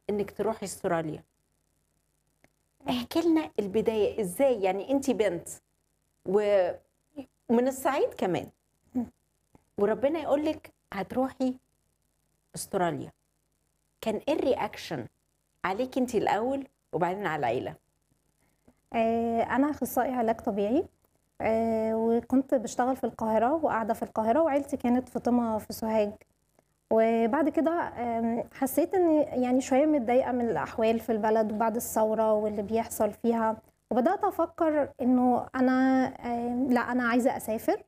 انك تروحي استراليا احكي لنا البدايه ازاي يعني انت بنت ومن الصعيد كمان وربنا يقول لك هتروحي استراليا كان ايه الرياكشن عليك انت الاول وبعدين على العيله آه، أنا أخصائي علاج طبيعي آه، وكنت بشتغل في القاهرة وقاعدة في القاهرة وعيلتي كانت في طمة في سوهاج وبعد كده آم، حسيت إني يعني شوية متضايقة من الأحوال في البلد وبعد الثورة واللي بيحصل فيها وبدأت أفكر إنه أنا آم، لا أنا عايزة أسافر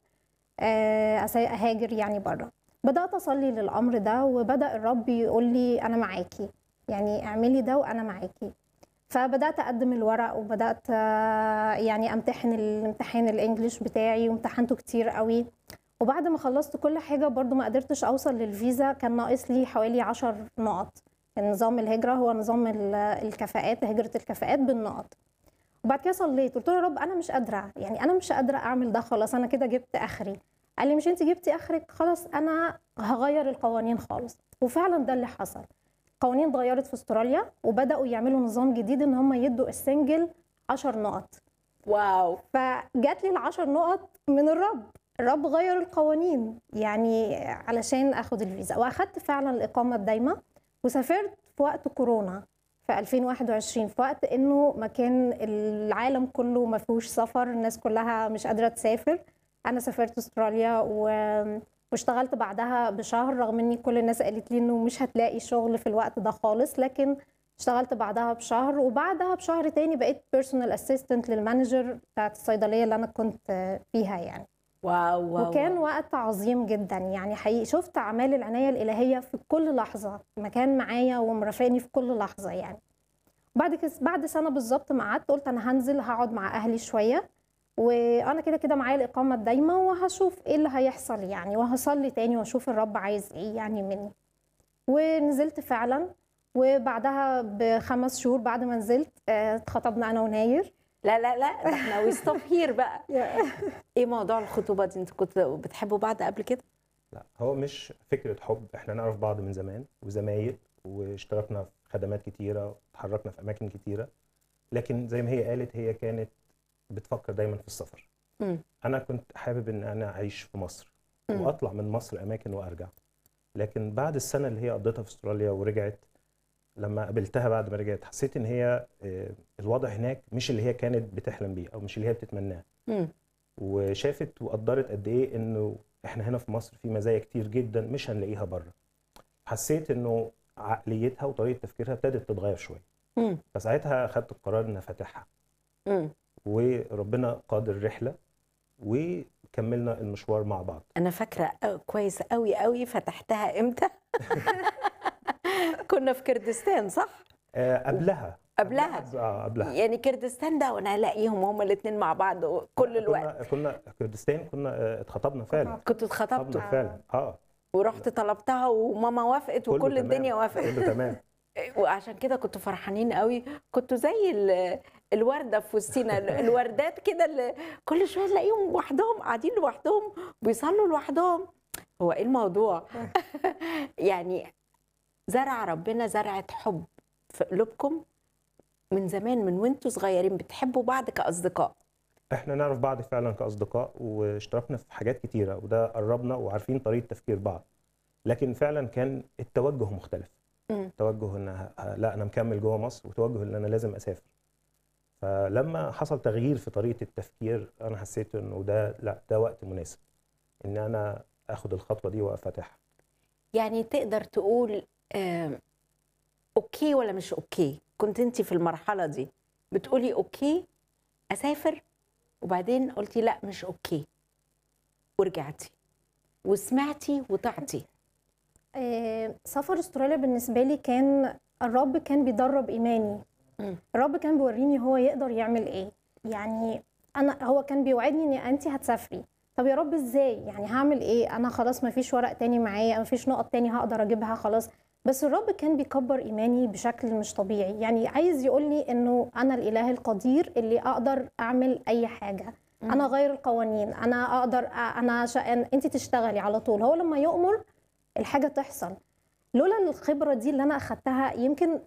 آه، أسا- أهاجر يعني بره بدأت أصلي للأمر ده وبدأ الرب يقول لي أنا معاكي يعني اعملي ده وأنا معاكي فبدات اقدم الورق وبدات آه، يعني امتحن الامتحان الانجليش بتاعي وامتحنته كتير قوي وبعد ما خلصت كل حاجه برضو ما قدرتش اوصل للفيزا كان ناقص لي حوالي 10 نقط نظام الهجره هو نظام ال- الكفاءات هجره الكفاءات بالنقط وبعد كده صليت قلت له يا رب انا مش قادره يعني انا مش قادره اعمل ده خلاص انا كده جبت اخري قال لي مش انت جبتي اخرك خلاص انا هغير القوانين خالص وفعلا ده اللي حصل قوانين اتغيرت في استراليا وبداوا يعملوا نظام جديد ان هم يدوا السنجل 10 نقط واو فجات لي العشر نقط من الرب الرب غير القوانين يعني علشان اخد الفيزا واخدت فعلا الاقامه الدايمه وسافرت في وقت كورونا في 2021 في وقت انه مكان العالم كله ما فيهوش سفر الناس كلها مش قادره تسافر انا سافرت استراليا و... واشتغلت بعدها بشهر رغم اني كل الناس قالت لي انه مش هتلاقي شغل في الوقت ده خالص لكن اشتغلت بعدها بشهر وبعدها بشهر تاني بقيت بيرسونال اسيستنت للمانجر بتاعت الصيدليه اللي انا كنت فيها يعني واو واو وكان واو. وقت عظيم جدا يعني حقيقي شفت اعمال العنايه الالهيه في كل لحظه مكان معايا ومرافقني في كل لحظه يعني بعد كده بعد سنه بالظبط ما قعدت قلت انا هنزل هقعد مع اهلي شويه وانا كده كده معايا الاقامه الدايمه وهشوف ايه اللي هيحصل يعني وهصلي تاني واشوف الرب عايز ايه يعني مني ونزلت فعلا وبعدها بخمس شهور بعد ما نزلت آه، اتخطبنا انا وناير لا لا لا ده احنا وي ستوب هير بقى ايه موضوع الخطوبه دي انتوا كنتوا بتحبوا بعض قبل كده لا هو مش فكرة حب احنا نعرف بعض من زمان وزمايل واشتركنا في خدمات كتيرة وتحركنا في أماكن كتيرة لكن زي ما هي قالت هي كانت بتفكر دايما في السفر مم. أنا كنت حابب إن أنا أعيش في مصر مم. وأطلع من مصر أماكن وأرجع لكن بعد السنة اللي هي قضيتها في استراليا ورجعت لما قابلتها بعد ما رجعت حسيت إن هي آه، الوضع هناك مش اللي هي كانت بتحلم بيه أو مش اللي هي بتتمناه مم. وشافت وقدرت قد ايه انه احنا هنا في مصر في مزايا كتير جدا مش هنلاقيها بره حسيت انه عقليتها وطريقه تفكيرها ابتدت تتغير شويه مم. فساعتها خدت القرار ان فاتحها مم. وربنا قاد الرحله وكملنا المشوار مع بعض انا فاكره أو- كويس قوي قوي فتحتها امتى كنا في كردستان صح آه قبلها قبلها اه قبلها يعني كردستان ده وانا الاقيهم هما الاثنين مع بعض كل الوقت كنا كنا كردستان كنا آه، اتخطبنا فعلا كنتوا اتخطبتوا اتخطبنا فعلا اه ورحت طلبتها وماما وافقت كله وكل تمام. الدنيا وافقت كله تمام وعشان كده كنتوا فرحانين قوي كنتوا زي ال- الورده في وسطينا ال- الوردات كده اللي كل شويه نلاقيهم لوحدهم قاعدين لوحدهم بيصلوا لوحدهم هو ايه الموضوع يعني زرع ربنا زرعه حب في قلوبكم من زمان من وانتوا صغيرين بتحبوا بعض كاصدقاء احنا نعرف بعض فعلا كاصدقاء واشتركنا في حاجات كتيره وده قربنا وعارفين طريقه تفكير بعض لكن فعلا كان التوجه مختلف مم. توجه ان ه- لا انا مكمل جوه مصر وتوجه ان انا لازم اسافر فلما حصل تغيير في طريقه التفكير انا حسيت انه ده لا ده وقت مناسب ان انا اخد الخطوه دي وافتحها يعني تقدر تقول آم، اوكي ولا مش اوكي كنت انت في المرحله دي بتقولي اوكي اسافر وبعدين قلتي لا مش اوكي ورجعتي وسمعتي وطعتي آه، سفر استراليا بالنسبه لي كان الرب كان بيدرب ايماني مم. الرب كان بيوريني هو يقدر يعمل ايه يعني انا هو كان بيوعدني ان انت هتسافري طب يا رب ازاي يعني هعمل ايه انا خلاص ما فيش ورق تاني معايا ما فيش نقط تاني هقدر اجيبها خلاص بس الرب كان بيكبر ايماني بشكل مش طبيعي يعني عايز يقول لي انه انا الاله القدير اللي اقدر اعمل اي حاجه انا غير القوانين انا اقدر أ- انا شا... انت تشتغلي على طول هو لما يؤمر الحاجه تحصل لولا الخبره دي اللي انا اخدتها يمكن